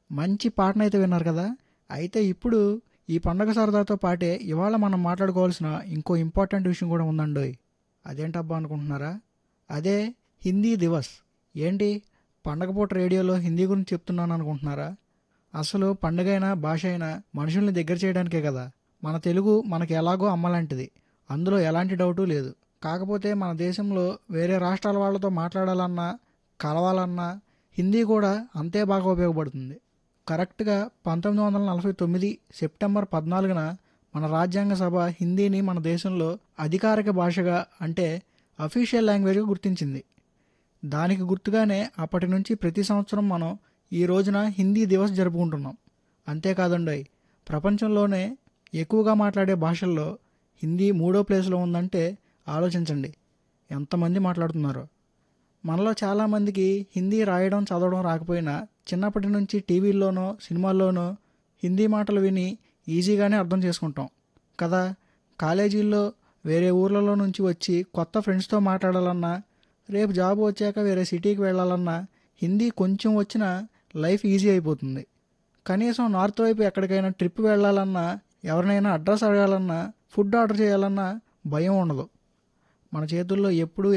మంచి పాటనైతే విన్నారు కదా అయితే ఇప్పుడు ఈ పండగ సరదాతో పాటే ఇవాళ మనం మాట్లాడుకోవాల్సిన ఇంకో ఇంపార్టెంట్ విషయం కూడా ఉందండోయ్ అదేంటబ్బా అనుకుంటున్నారా అదే హిందీ దివస్ ఏంటి పండగ పూట రేడియోలో హిందీ గురించి చెప్తున్నాను అనుకుంటున్నారా అసలు పండుగైనా భాష అయినా మనుషుల్ని దగ్గర చేయడానికే కదా మన తెలుగు మనకి ఎలాగో అమ్మలాంటిది అందులో ఎలాంటి డౌటు లేదు కాకపోతే మన దేశంలో వేరే రాష్ట్రాల వాళ్ళతో మాట్లాడాలన్నా కలవాలన్నా హిందీ కూడా అంతే బాగా ఉపయోగపడుతుంది కరెక్ట్గా పంతొమ్మిది వందల నలభై తొమ్మిది సెప్టెంబర్ పద్నాలుగున మన రాజ్యాంగ సభ హిందీని మన దేశంలో అధికారిక భాషగా అంటే అఫీషియల్ లాంగ్వేజ్గా గుర్తించింది దానికి గుర్తుగానే అప్పటి నుంచి ప్రతి సంవత్సరం మనం ఈ రోజున హిందీ దివస్ జరుపుకుంటున్నాం అంతేకాదండోయ్ ప్రపంచంలోనే ఎక్కువగా మాట్లాడే భాషల్లో హిందీ మూడో ప్లేస్లో ఉందంటే ఆలోచించండి ఎంతమంది మాట్లాడుతున్నారో మనలో చాలామందికి హిందీ రాయడం చదవడం రాకపోయినా చిన్నప్పటి నుంచి టీవీల్లోనో సినిమాల్లోనో హిందీ మాటలు విని ఈజీగానే అర్థం చేసుకుంటాం కదా కాలేజీల్లో వేరే ఊర్లలో నుంచి వచ్చి కొత్త ఫ్రెండ్స్తో మాట్లాడాలన్నా రేపు జాబ్ వచ్చాక వేరే సిటీకి వెళ్ళాలన్నా హిందీ కొంచెం వచ్చినా లైఫ్ ఈజీ అయిపోతుంది కనీసం నార్త్ వైపు ఎక్కడికైనా ట్రిప్ వెళ్ళాలన్నా ఎవరినైనా అడ్రస్ అడగాలన్నా ఫుడ్ ఆర్డర్ చేయాలన్నా భయం ఉండదు మన చేతుల్లో ఎప్పుడూ